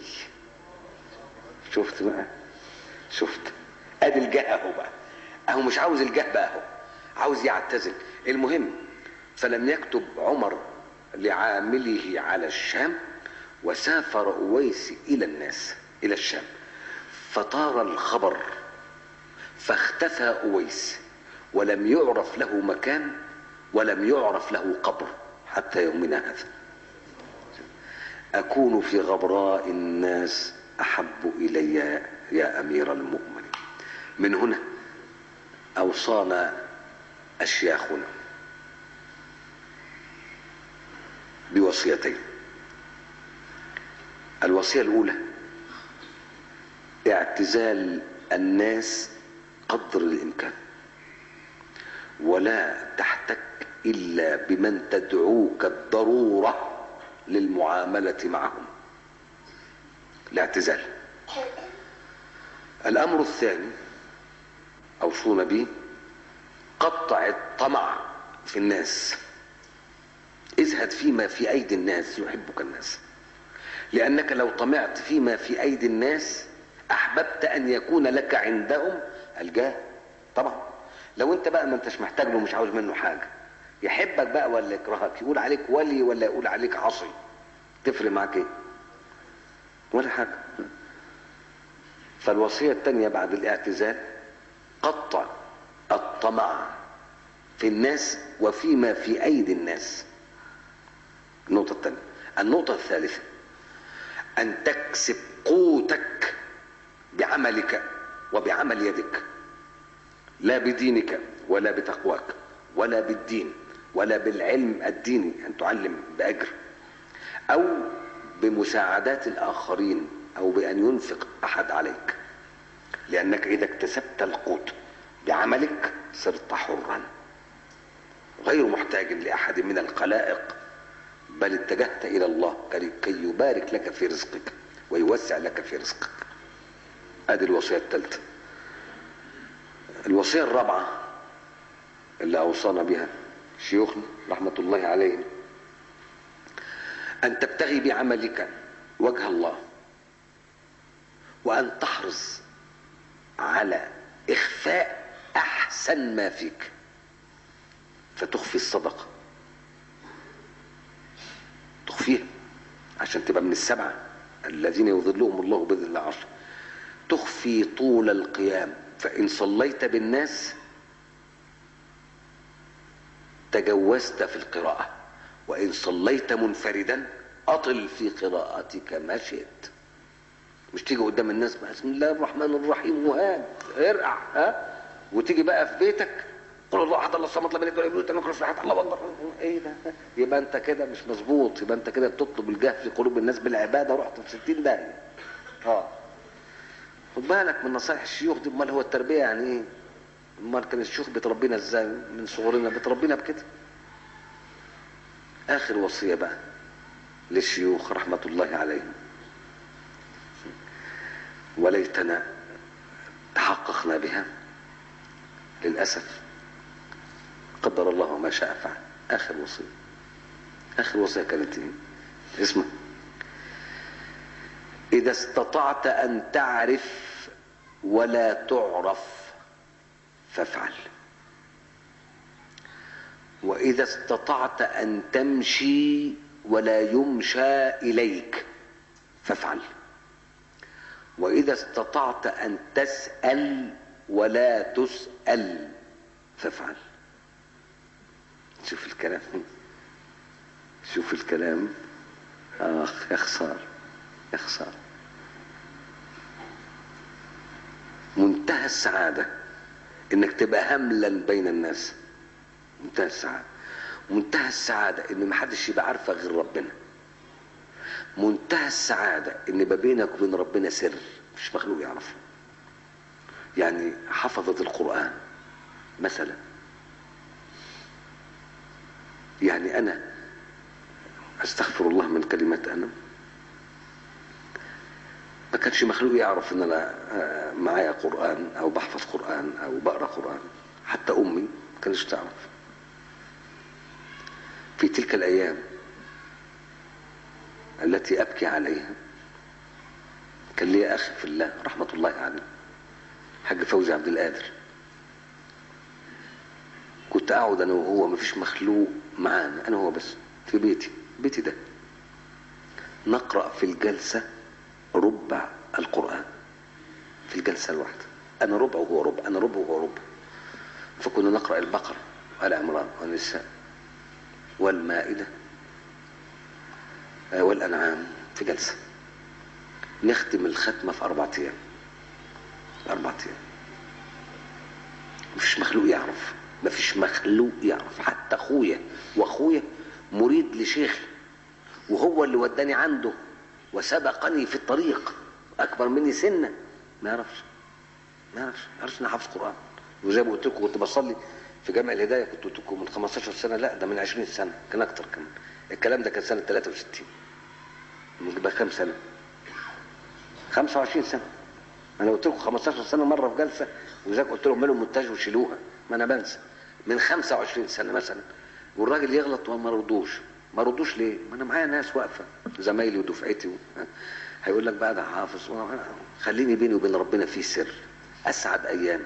شفت بقى شفت ادي الجاه اهو بقى اهو مش عاوز الجاه بقى اهو عاوز يعتزل المهم فلم يكتب عمر لعامله على الشام وسافر اويس الى الناس الى الشام فطار الخبر فاختفى اويس ولم يعرف له مكان ولم يعرف له قبر حتى يومنا هذا اكون في غبراء الناس احب الي يا امير المؤمنين من هنا اوصانا اشياخنا بوصيتين الوصيه الاولى اعتزال الناس قدر الامكان ولا تحتك الا بمن تدعوك الضروره للمعامله معهم الاعتزال الامر الثاني اوصونا به قطع الطمع في الناس ازهد فيما في ايدي الناس يحبك الناس لانك لو طمعت فيما في ايدي الناس احببت ان يكون لك عندهم الجاه طبعا لو انت بقى ما انتش محتاج له مش عاوز منه حاجه يحبك بقى ولا يكرهك يقول عليك ولي ولا يقول عليك عصي تفرق معاك ايه ولا حاجه فالوصيه الثانيه بعد الاعتزال قطع الطمع في الناس وفيما في ايدي الناس النقطه الثانيه النقطه الثالثه ان تكسب قوتك بعملك وبعمل يدك لا بدينك ولا بتقواك ولا بالدين ولا بالعلم الديني ان تعلم باجر او بمساعدات الاخرين او بان ينفق احد عليك لانك اذا اكتسبت القوت بعملك صرت حرا غير محتاج لاحد من الخلائق بل اتجهت الى الله كي يبارك لك في رزقك ويوسع لك في رزقك ادي الوصيه الثالثه الوصيه الرابعه اللي اوصانا بها شيوخنا رحمه الله عليهم ان تبتغي بعملك وجه الله وان تحرص على اخفاء احسن ما فيك فتخفي الصدقه تخفيها عشان تبقى من السبعه الذين يظلهم الله بذل العرش تخفي طول القيام فان صليت بالناس تجوزت في القراءه وان صليت منفردا اطل في قراءتك ما شئت مش تيجي قدام الناس بقى بسم الله الرحمن الرحيم وهاد ارقع ها وتيجي بقى في بيتك قل الله احد الله الصمد لم يلد ولم يولد ولم يكن له احد الله اكبر ايه ده يبقى انت كده مش مظبوط يبقى انت كده بتطلب الجاه في قلوب الناس بالعباده رحت في 60 داهيه اه خد بالك من نصائح الشيوخ دي امال هو التربيه يعني ايه امال كان الشيوخ بتربينا ازاي من صغرنا بتربينا بكده اخر وصيه بقى للشيوخ رحمه الله عليهم وليتنا تحققنا بها للاسف قدر الله ما شاء فعل اخر وصيه اخر وصيه كانت ايه اسمع اذا استطعت ان تعرف ولا تعرف فافعل واذا استطعت ان تمشي ولا يمشى اليك فافعل واذا استطعت ان تسال ولا تسال فافعل شوف الكلام شوف الكلام اخ يا خسار يا خسار منتهى السعاده انك تبقى هملا بين الناس منتهى السعاده منتهى السعاده ان محدش يبقى عارفك غير ربنا منتهى السعاده ان يبقى بينك وبين ربنا سر مش مخلوق يعرفه يعني حفظت القران مثلا يعني انا استغفر الله من كلمة انا ما كانش مخلوق يعرف ان انا معايا قرآن او بحفظ قرآن او بقرا قرآن حتى امي ما كانتش تعرف في تلك الايام التي ابكي عليها كان لي اخ في الله رحمة الله عليه حاج فوزي عبد القادر كنت اقعد انا وهو مفيش مخلوق معانا انا وهو بس في بيتي بيتي ده نقرا في الجلسه ربع القران في الجلسه الواحده انا ربع وهو ربع انا ربع وهو ربع فكنا نقرا البقره وال عمران والنساء والمائده والانعام في جلسه نختم الختمه في اربع ايام اربع ايام مفيش مخلوق يعرف مفيش مخلوق يعرف حتى اخويا واخويا مريد لشيخي وهو اللي وداني عنده وسبقني في الطريق اكبر مني سنا ما يعرفش ما يعرفش ما يعرفش انا حافظ قران وزي ما قلت لكم كنت بصلي في جامع الهدايه كنت قلت لكم من 15 سنه لا ده من 20 سنه كان اكتر كمان الكلام ده كان سنه 63 من بقى كام سنه 25 سنه انا قلت لكم 15 سنه مره في جلسه وزيك قلت لهم مالوا المونتاج وشيلوها ما انا بنسى من 25 سنه مثلا والراجل يغلط وما ردوش ما ردوش ليه؟ ما انا معايا ناس واقفه زمايلي ودفعتي و... هيقول لك بقى ده حافظ خليني بيني وبين ربنا في سر اسعد ايام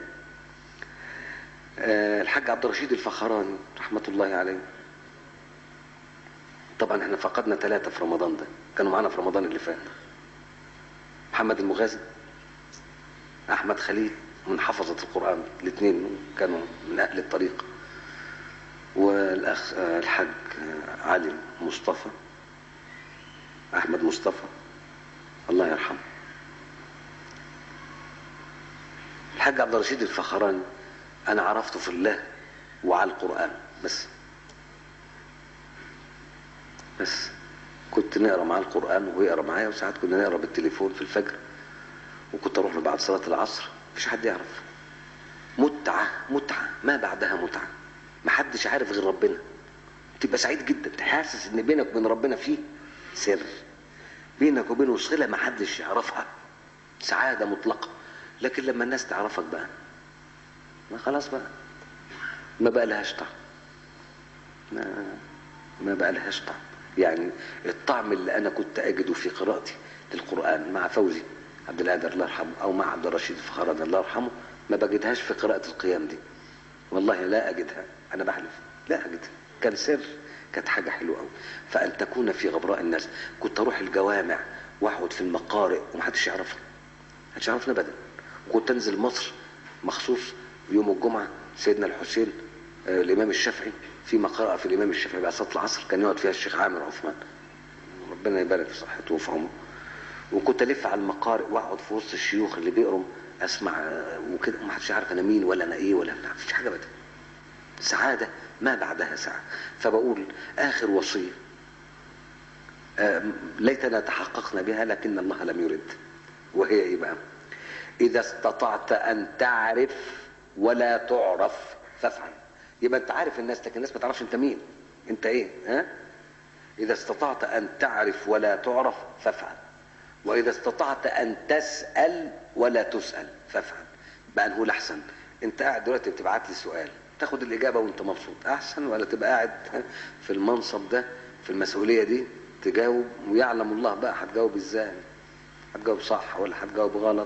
أه الحاج عبد الرشيد الفخراني رحمه الله عليه طبعا احنا فقدنا ثلاثه في رمضان ده كانوا معانا في رمضان اللي فات محمد المغازي احمد خليل من حفظة القرآن الاثنين كانوا من أهل الطريق والأخ الحاج علي مصطفى أحمد مصطفى الله يرحمه الحاج عبد الرشيد الفخراني أنا عرفته في الله وعلى القرآن بس بس كنت نقرا معاه القران وهو يقرا معايا وساعات كنا نقرا بالتليفون في الفجر وكنت اروح له بعد صلاه العصر مفيش حد يعرف متعه متعه ما بعدها متعه محدش عارف غير ربنا تبقى سعيد جدا حاسس ان بينك وبين ربنا فيه سر بينك وبينه صله محدش يعرفها سعاده مطلقه لكن لما الناس تعرفك بقى ما خلاص بقى ما بقى لهاش طعم ما ما بقى لهاش طعم يعني الطعم اللي انا كنت اجده في قراءتي للقران مع فوزي عبد القادر الله يرحمه او مع عبد الرشيد الفخراني الله يرحمه ما بجدهاش في قراءه القيام دي والله لا اجدها انا بحلف لا اجدها كان سر كانت حاجه حلوه قوي فان تكون في غبراء الناس كنت اروح الجوامع واقعد في المقارئ ومحدش يعرفني محدش يعرفني ابدا وكنت انزل مصر مخصوص يوم الجمعه سيدنا الحسين آه الامام الشافعي في مقرأة في الامام الشافعي بعد صلاه العصر كان يقعد فيها الشيخ عامر عثمان ربنا يبارك في صحته وفي عمره وكنت الف على المقارئ واقعد في وسط الشيوخ اللي بيقروا اسمع آه وكده ومحدش عارف انا مين ولا انا ايه ولا ما فيش حاجه ابدا سعاده ما بعدها سعاده فبقول اخر وصيه آه ليتنا تحققنا بها لكن الله لم يرد وهي ايه بقى اذا استطعت ان تعرف ولا تعرف فافعل يبقى انت عارف الناس لكن الناس ما تعرفش انت مين انت ايه ها اذا استطعت ان تعرف ولا تعرف فافعل واذا استطعت ان تسال ولا تسال فافعل بقى نقول احسن انت قاعد دلوقتي بتبعت لي سؤال تاخد الاجابه وانت مبسوط احسن ولا تبقى قاعد في المنصب ده في المسؤوليه دي تجاوب ويعلم الله بقى هتجاوب ازاي هتجاوب صح ولا هتجاوب غلط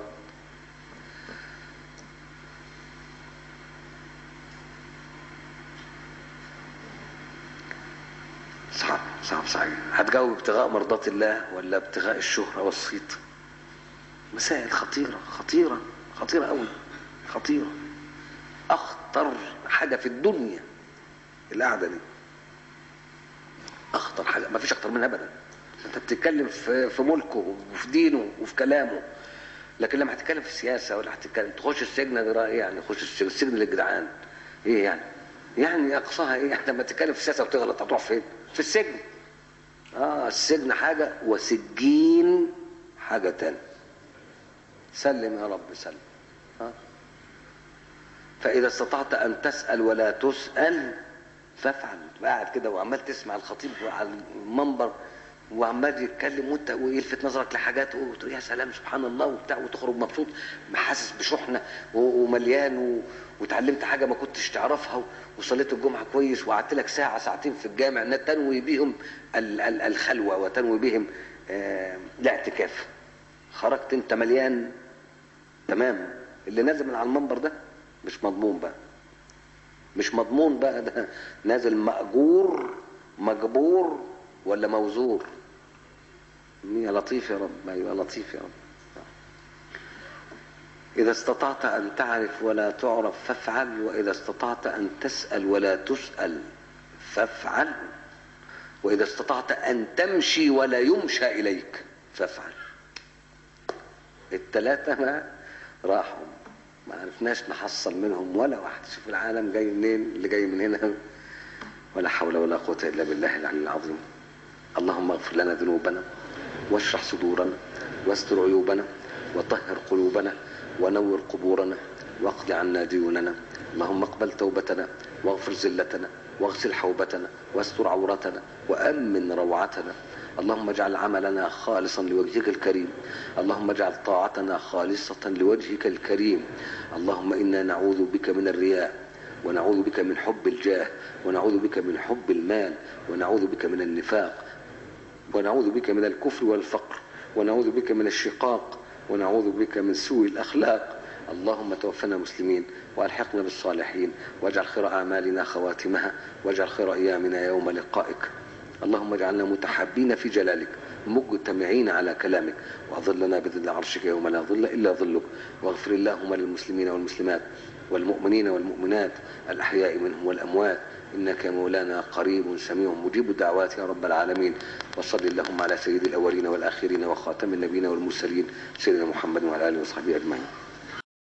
صعب صعب صحيح هتجاوب ابتغاء مرضات الله ولا ابتغاء الشهرة والصيت مسائل خطيرة خطيرة خطيرة قوي خطيرة أخطر حاجة في الدنيا القعدة دي أخطر حاجة ما فيش أخطر منها أبدا أنت بتتكلم في في ملكه وفي دينه وفي كلامه لكن لما هتتكلم في السياسة ولا هتتكلم تخش السجن ايه يعني خش السجن السجن للجدعان ايه يعني يعني اقصاها ايه يعني لما تتكلم في السياسه وتغلط هتروح فين في السجن اه السجن حاجه وسجين حاجه تانية سلم يا رب سلم آه. فاذا استطعت ان تسال ولا تسال فافعل قاعد كده وعمال تسمع الخطيب على المنبر وعمال يتكلم وانت ويلفت نظرك لحاجات وتقول يا سلام سبحان الله وبتاع وتخرج مبسوط حاسس بشحنه ومليان و... وتعلمت حاجه ما كنتش تعرفها وصليت الجمعه كويس وقعدت لك ساعه ساعتين في الجامع تنوي بهم ال... ال... الخلوه وتنوي بهم آه... الاعتكاف خرجت انت مليان تمام اللي نازل من على المنبر ده مش مضمون بقى مش مضمون بقى ده نازل مأجور مجبور ولا موزور يا لطيف يا رب ايوه لطيف يا رب إذا استطعت أن تعرف ولا تعرف فافعل وإذا استطعت أن تسأل ولا تسأل فافعل وإذا استطعت أن تمشي ولا يمشى إليك فافعل الثلاثة ما راحوا ما عرفناش نحصل منهم ولا واحد شوف العالم جاي منين اللي جاي من هنا ولا حول ولا قوة إلا بالله العلي العظيم اللهم اغفر لنا ذنوبنا واشرح صدورنا واستر عيوبنا وطهر قلوبنا ونور قبورنا واقض عنا ديوننا اللهم اقبل توبتنا واغفر زلتنا واغسل حوبتنا واستر عورتنا وامن روعتنا اللهم اجعل عملنا خالصا لوجهك الكريم اللهم اجعل طاعتنا خالصة لوجهك الكريم اللهم انا نعوذ بك من الرياء ونعوذ بك من حب الجاه ونعوذ بك من حب المال ونعوذ بك من النفاق ونعوذ بك من الكفر والفقر ونعوذ بك من الشقاق ونعوذ بك من سوء الأخلاق اللهم توفنا مسلمين والحقنا بالصالحين واجعل خير أعمالنا خواتمها واجعل خير أيامنا يوم لقائك اللهم اجعلنا متحابين في جلالك مجتمعين على كلامك واظلنا بظل عرشك يوم لا ظل الا ظلك واغفر اللهم للمسلمين والمسلمات والمؤمنين والمؤمنات الاحياء منهم والاموات انك يا مولانا قريب سميع مجيب الدعوات يا رب العالمين وصل اللهم على سيد الاولين والاخرين وخاتم النبيين والمرسلين سيدنا محمد وعلى اله وصحبه اجمعين